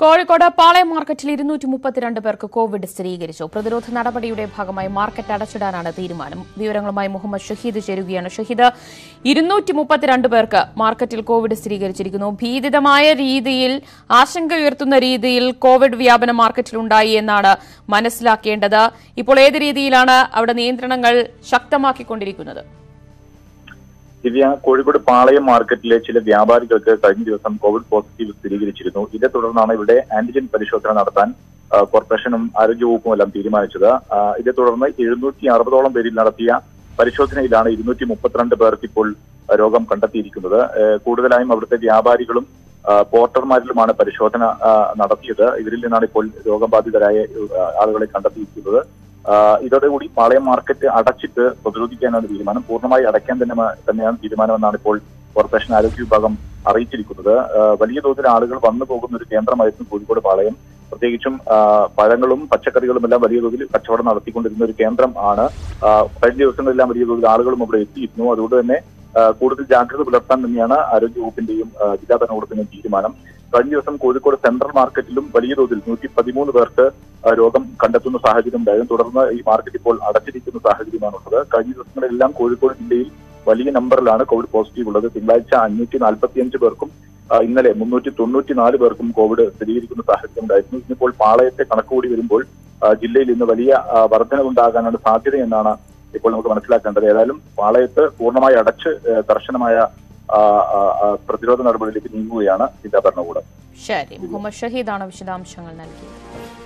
കോഴിക്കോട് പാളയം മാർക്കറ്റിൽ ഇരുന്നൂറ്റി മുപ്പത്തിരണ്ട് പേർക്ക് കോവിഡ് സ്ഥിരീകരിച്ചു പ്രതിരോധ നടപടിയുടെ ഭാഗമായി മാർക്കറ്റ് അടച്ചിടാനാണ് തീരുമാനം വിവരങ്ങളുമായി മുഹമ്മദ് ഷഹീദ് ചേരുകയാണ് ഷഹീദ് ഇരുന്നൂറ്റി മുപ്പത്തിരണ്ട് പേർക്ക് മാർക്കറ്റിൽ കോവിഡ് സ്ഥിരീകരിച്ചിരിക്കുന്നു ഭീതിതമായ രീതിയിൽ ആശങ്കയുയർത്തുന്ന രീതിയിൽ കോവിഡ് വ്യാപനം മാർക്കറ്റിലുണ്ടായി എന്നാണ് മനസ്സിലാക്കേണ്ടത് ഇപ്പോൾ ഏത് രീതിയിലാണ് അവിടെ നിയന്ത്രണങ്ങൾ ശക്തമാക്കിക്കൊണ്ടിരിക്കുന്നത് ദിവ്യ കോഴിക്കോട് പാളയം മാർക്കറ്റിലെ ചില വ്യാപാരികൾക്ക് കഴിഞ്ഞ ദിവസം കോവിഡ് പോസിറ്റീവ് സ്ഥിരീകരിച്ചിരുന്നു ഇതേ തുടർന്നാണ് ഇവിടെ ആന്റിജൻ പരിശോധന നടത്താൻ ആ, കോർപ്പറേഷനും ആരോഗ്യവകുപ്പും എല്ലാം തീരുമാനിച്ചത് ആ, ഇതേ തുടർന്ന് എഴുന്നൂറ്റി അറുപതോളം പേരിൽ നടത്തിയ പരിശോധനയിലാണ് ഇരുന്നൂറ്റി മുപ്പത്തിരണ്ട് പേർക്ക് ഇപ്പോൾ രോഗം കണ്ടെത്തിയിരിക്കുന്നത് ഏ, കൂടുതലായും അവിടുത്തെ വ്യാപാരികളും ആ, പോർട്ടർമാരിലുമാണ് പരിശോധന ആ, നടത്തിയത് ഇവരിൽ നിന്നാണ് ഇപ്പോൾ രോഗബാധിതരായ ആ, ആളുകളെ കണ്ടെത്തിയിരിക്കുന്നത് ആ, ഇതോടുകൂടി പാളയം മാർക്കറ്റ് അടച്ചിട്ട് പ്രതിരോധിക്കാനാണ് തീരുമാനം പൂർണ്ണമായി അടയ്ക്കാൻ തന്നെ മ- തന്നെയാണ് തീരുമാനമെന്നാണ് ഇപ്പോൾ കോർപ്പറേഷൻ ആരോഗ്യ വിഭാഗം അറിയിച്ചിരിക്കുന്നത് ആ, വലിയ തോതിൽ ആളുകൾ വന്നു പോകുന്ന ഒരു കേന്ദ്രമായിരുന്നു കോഴിക്കോട് പാളയം പ്രത്യേകിച്ചും ആ, പഴങ്ങളും പച്ചക്കറികളും എല്ലാം വലിയ തോതിൽ കച്ചവടം നടത്തിക്കൊണ്ടിരുന്ന ഒരു കേന്ദ്രം ആണ് ആ, കഴിഞ്ഞ ദിവസങ്ങളെല്ലാം വലിയ തോതിൽ ആളുകളും ഇവിടെ എത്തിയിരുന്നു അതുകൊണ്ട് തന്നെ ആ, കൂടുതൽ ജാഗ്രത പുലർത്താൻ തന്നെയാണ് ആരോഗ്യവകുപ്പിന്റെയും ആ, ജില്ലാ ഭരണകൂടത്തിന്റെയും തീരുമാനം കഴിഞ്ഞ ദിവസം കോഴിക്കോട് സെൻട്രൽ മാർക്കറ്റിലും വലിയ തോതിൽ നൂറ്റി പതിമൂന്ന് പേർക്ക് ആ, രോഗം കണ്ടെത്തുന്ന സാഹചര്യം ഉണ്ടായിരുന്നു തുടർന്ന് ഈ മാർക്കറ്റ് ഇപ്പോൾ അടച്ചിരിക്കുന്ന സാഹചര്യമാണുള്ളത് കഴിഞ്ഞ ദിവസങ്ങളിലെല്ലാം കോഴിക്കോട് ജില്ലയിൽ വലിയ നമ്പറിലാണ് കോവിഡ് പോസിറ്റീവ് ഉള്ളത് തിങ്കളാഴ്ച അഞ്ഞൂറ്റി നാൽപ്പത്തിയഞ്ച് പേർക്കും ആ, ഇന്നലെ മുന്നൂറ്റി തൊണ്ണൂറ്റി നാല് പേർക്കും കോവിഡ് സ്ഥിരീകരിക്കുന്ന സാഹചര്യം ഉണ്ടായിരുന്നു ഇന്നിപ്പോൾ പാളയത്തെ കണക്കുകൂടി വരുമ്പോൾ ആ, ജില്ലയിൽ ഇന്ന് വലിയ ആ, വർധനവുണ്ടാകാനാണ് സാധ്യത എന്നാണ് ഇപ്പോൾ നമുക്ക് മനസ്സിലാക്കേണ്ടത് ഏതായാലും പാളയത്ത് പൂർണ്ണമായി അടച്ച് ആ, കർശനമായ ആ, ആ, ആ, പ്രതിരോധ നടപടിയിലേക്ക് നീങ്ങുകയാണ് ജില്ലാ ഭരണകൂടം ശരി മുഹമ്മദ് ഷഹീദാണ് വിശദാംശങ്ങൾ നൽകിയത്